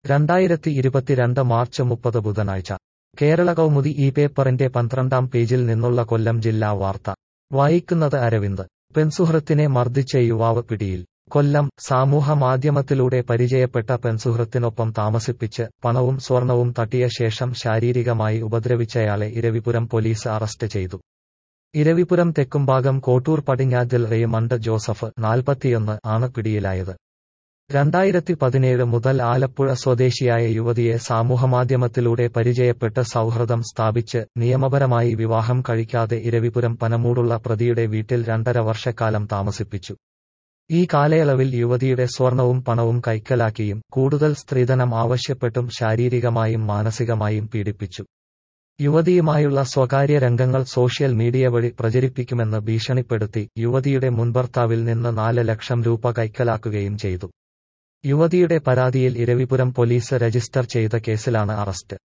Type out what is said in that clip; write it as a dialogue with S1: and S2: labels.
S1: രണ്ടായിരത്തി ഇരുപത്തിരണ്ട് മാർച്ച് മുപ്പത് ബുധനാഴ്ച കേരള കൗമുദി ഈ പേപ്പറിന്റെ പന്ത്രണ്ടാം പേജിൽ നിന്നുള്ള കൊല്ലം ജില്ലാ വാർത്ത വായിക്കുന്നത് അരവിന്ദ് പെൺസുഹൃത്തിനെ മർദ്ദിച്ച യുവാവ് പിടിയിൽ കൊല്ലം സമൂഹ മാധ്യമത്തിലൂടെ പരിചയപ്പെട്ട പെൺസുഹൃത്തിനൊപ്പം താമസിപ്പിച്ച് പണവും സ്വർണവും തട്ടിയ ശേഷം ശാരീരികമായി ഉപദ്രവിച്ചയാളെ ഇരവിപുരം പോലീസ് അറസ്റ്റ് ചെയ്തു ഇരവിപുരം തെക്കുംഭാഗം കോട്ടൂർ പടിഞ്ഞാറ്റിൽ റെയ്മണ്ട് ജോസഫ് നാൽപ്പത്തിയൊന്ന് ആണ് പിടിയിലായത് രണ്ടായിരത്തി പതിനേഴ് മുതൽ ആലപ്പുഴ സ്വദേശിയായ യുവതിയെ സമൂഹമാധ്യമത്തിലൂടെ പരിചയപ്പെട്ട് സൗഹൃദം സ്ഥാപിച്ച് നിയമപരമായി വിവാഹം കഴിക്കാതെ ഇരവിപുരം പനമൂടുള്ള പ്രതിയുടെ വീട്ടിൽ രണ്ടര വർഷക്കാലം താമസിപ്പിച്ചു ഈ കാലയളവിൽ യുവതിയുടെ സ്വർണവും പണവും കൈക്കലാക്കിയും കൂടുതൽ സ്ത്രീധനം ആവശ്യപ്പെട്ടും ശാരീരികമായും മാനസികമായും പീഡിപ്പിച്ചു യുവതിയുമായുള്ള സ്വകാര്യ രംഗങ്ങൾ സോഷ്യൽ മീഡിയ വഴി പ്രചരിപ്പിക്കുമെന്ന് ഭീഷണിപ്പെടുത്തി യുവതിയുടെ മുൻഭർത്താവിൽ നിന്ന് നാല് ലക്ഷം രൂപ കൈക്കലാക്കുകയും ചെയ്തു യുവതിയുടെ പരാതിയിൽ ഇരവിപുരം പോലീസ് രജിസ്റ്റർ ചെയ്ത കേസിലാണ് അറസ്റ്റ്